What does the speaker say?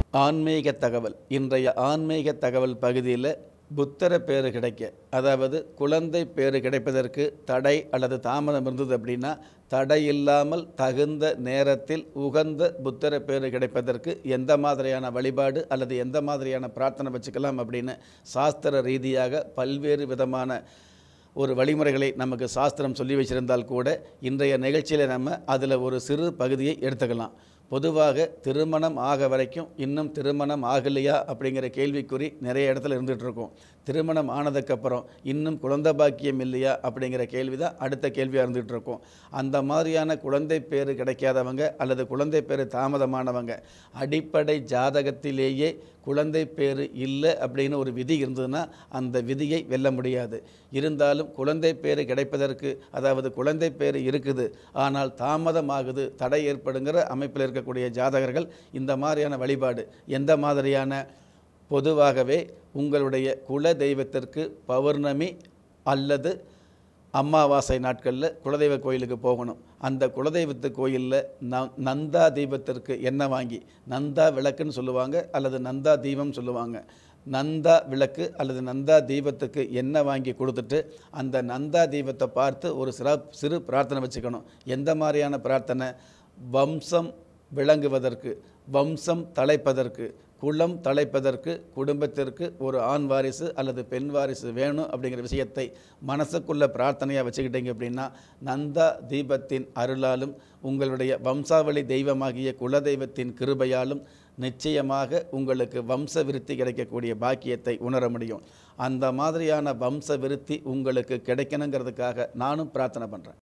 ஆன்மீக தகவல் இன்றைய ஆன்மீக தகவல் பகுதியில் புத்தர பேறு கிடைக்க அதாவது குழந்தை பேறு கிடைப்பதற்கு தடை அல்லது தாமதம் இருந்தது அப்படின்னா தடை இல்லாமல் தகுந்த நேரத்தில் உகந்த புத்தர பேறு கிடைப்பதற்கு எந்த மாதிரியான வழிபாடு அல்லது எந்த மாதிரியான பிரார்த்தனை வச்சுக்கலாம் அப்படின்னு சாஸ்திர ரீதியாக பல்வேறு விதமான ஒரு வழிமுறைகளை நமக்கு சாஸ்திரம் சொல்லி வச்சிருந்தால் கூட இன்றைய நிகழ்ச்சியில் நம்ம அதில் ஒரு சிறு பகுதியை எடுத்துக்கலாம் பொதுவாக திருமணம் ஆக வரைக்கும் இன்னும் திருமணம் ஆகலையா அப்படிங்கிற கேள்விக்குறி நிறைய இடத்துல இருந்துகிட்டு இருக்கும் திருமணம் ஆனதுக்கப்புறம் இன்னும் குழந்தை பாக்கியம் இல்லையா அப்படிங்கிற கேள்வி தான் அடுத்த கேள்வியாக இருந்துகிட்டு இருக்கும் அந்த மாதிரியான குழந்தை பேறு கிடைக்காதவங்க அல்லது குழந்தை பேறு தாமதமானவங்க அடிப்படை ஜாதகத்திலேயே குழந்தை பேறு இல்லை அப்படின்னு ஒரு விதி இருந்ததுன்னா அந்த விதியை வெல்ல முடியாது இருந்தாலும் குழந்தை பேறு கிடைப்பதற்கு அதாவது குழந்ை பேறு இருக்குது ஆனால் தாமதமாகுது தடை ஏற்படுங்கிற அமைப்பில் இருக்கக்கூடிய ஜாதகர்கள் இந்த மாதிரியான வழிபாடு எந்த மாதிரியான பொதுவாகவே உங்களுடைய குல தெய்வத்திற்கு பௌர்ணமி அல்லது அமாவாசை நாட்களில் குலதெய்வ கோயிலுக்கு போகணும் அந்த குலதெய்வத்து கோயிலில் ந நந்தா தீபத்திற்கு எண்ணெய் வாங்கி நந்தா விளக்குன்னு சொல்லுவாங்க அல்லது நந்தா தீபம் சொல்லுவாங்க நந்தா விளக்கு அல்லது நந்தா தீபத்துக்கு எண்ணெய் வாங்கி கொடுத்துட்டு அந்த நந்தா தீபத்தை பார்த்து ஒரு சிற சிறு பிரார்த்தனை வச்சுக்கணும் எந்த மாதிரியான பிரார்த்தனை வம்சம் விளங்குவதற்கு வம்சம் தலைப்பதற்கு குலம் தலைப்பதற்கு குடும்பத்திற்கு ஒரு ஆண் வாரிசு அல்லது பெண் வாரிசு வேணும் அப்படிங்கிற விஷயத்தை மனசுக்குள்ள பிரார்த்தனையாக வச்சுக்கிட்டீங்க அப்படின்னா நந்தா தீபத்தின் அருளாலும் உங்களுடைய வம்சாவளி தெய்வமாகிய குலதெய்வத்தின் கிருபையாலும் நிச்சயமாக உங்களுக்கு வம்ச விருத்தி கிடைக்கக்கூடிய பாக்கியத்தை உணர முடியும் அந்த மாதிரியான வம்ச விருத்தி உங்களுக்கு கிடைக்கணுங்கிறதுக்காக நானும் பிரார்த்தனை பண்ணுறேன்